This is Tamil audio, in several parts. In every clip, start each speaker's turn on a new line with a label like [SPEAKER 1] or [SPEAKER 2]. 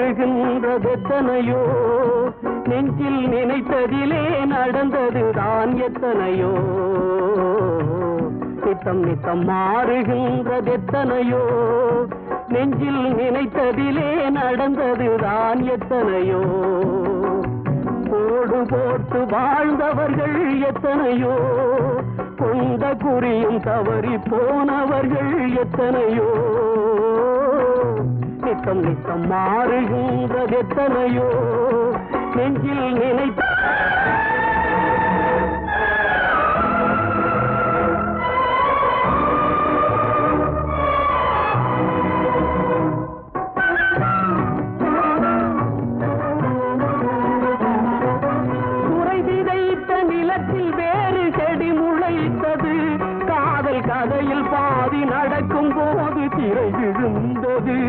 [SPEAKER 1] மாறுகின்றதெத்தனையோ நெஞ்சில் நினைத்ததிலே நடந்ததுதான் எத்தனையோ நித்தம் நித்தம் மாறுகின்றதெத்தனையோ நெஞ்சில் நினைத்ததிலே நடந்ததுதான் எத்தனையோ கோடு போட்டு வாழ்ந்தவர்கள் எத்தனையோ கொண்ட குறியும் தவறி போனவர்கள் எத்தனையோ நித்தம் நித்தம் மாறுகின்றது எத்தனையோ நெஞ்சில் நினைத்த குறை விதைத்த நிலத்தில் வேறு செடி முளைத்தது காதல் கதையில் பாதி நடக்கும் போது திரை விழுந்தது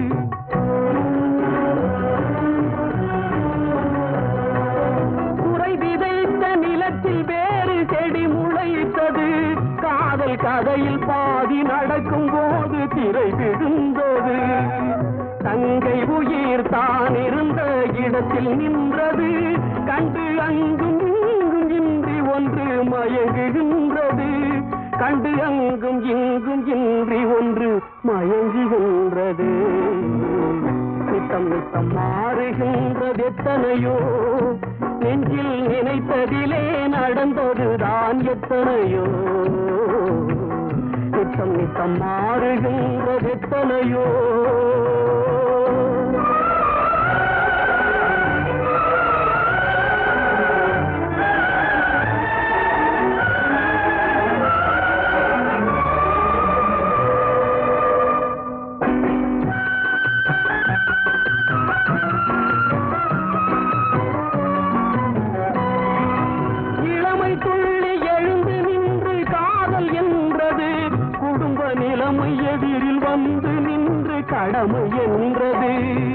[SPEAKER 1] குறை விதைத்த நிலத்தில் வேறு செடி முளைத்தது காதல் கதையில் பாதி நடக்கும் போது திரை விழுந்தது தங்கை உயிர் தான் இருந்த இடத்தில் நின்றது கண்டு அங்கும் இங்கும் இன்றி ஒன்று மயங்குகின்றது கண்டு அங்கும் இங்கும் இன்றி ஒன்று மயங்குகின்றது நித்தம் நித்தம் மாறுகின்றது எத்தனையோ நெஞ்சில் நினைத்ததிலே நடந்ததுதான் எத்தனையோ நித்தம் நித்தம் மாறுகின்றது எத்தனையோ இளமை துள்ளி எழுந்து நின்று காதல் என்றது குடும்ப நிலைமை எதிரில் வந்து நின்று கடமை என்றது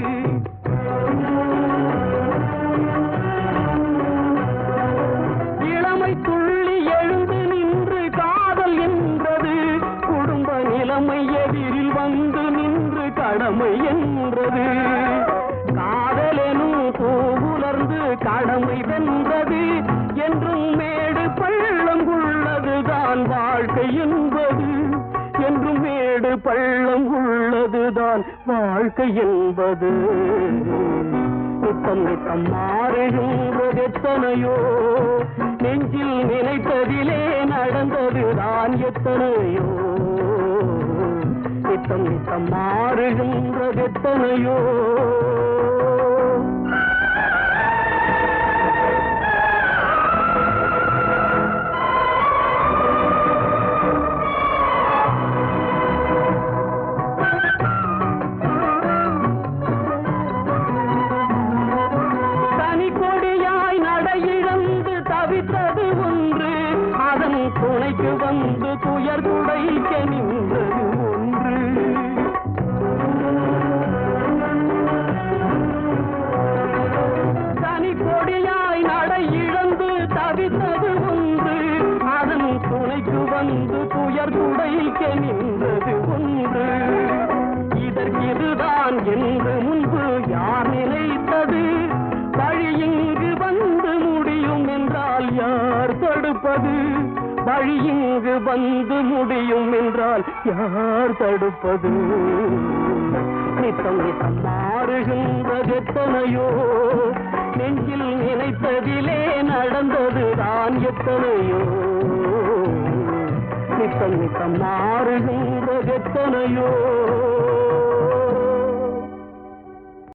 [SPEAKER 1] இளமை துள்ளி எழுந்து நின்று காதல் என்றது குடும்ப நிலைமை எதிரில் வந்து நின்று கடமை என்றது காதலெனும் பூவுலர்ந்து கடமை வென்றது என்றும் மேடு பள்ளம் உள்ளதுதான் வாழ்க்கை என்பது என்றும் மேடு பள்ளம் உள்ளதுதான் வாழ்க்கை என்பது நித்தம் நித்தம் மாறுகின்றது எத்தனையோ நெஞ்சில் நினைத்ததிலே நடந்ததுதான் எத்தனையோ நித்தம் நித்தம் மாறுகின்றது எத்தனையோ தனி கொடியாய் நடையிழந்து தவித்தது ஒன்று அதன் துணைக்கு வந்து துயர் துடைக்க நின்றது ஒன்று தனி கொடியாய் நடையிழந்து தவித்தது ஒன்று அதன் துணைக்கு வந்து துயர் துடைக்க நின்றது ஒன்று இதற்கிதுதான் என்று முன்பு யார் நினைத்தது வழி இங்கு வந்து முடியும் என்றால் யார் தடுப்பது வழி இங்கு வந்து முடியும் என்றால் யார் தடுப்பது நித்தம் நித்தம் மாறுகின்றது எத்தனையோ நெஞ்சில் நினைத்ததிலே நடந்ததுதான் எத்தனையோ நித்தம் நித்தம் மாறுகின்றது எத்தனையோ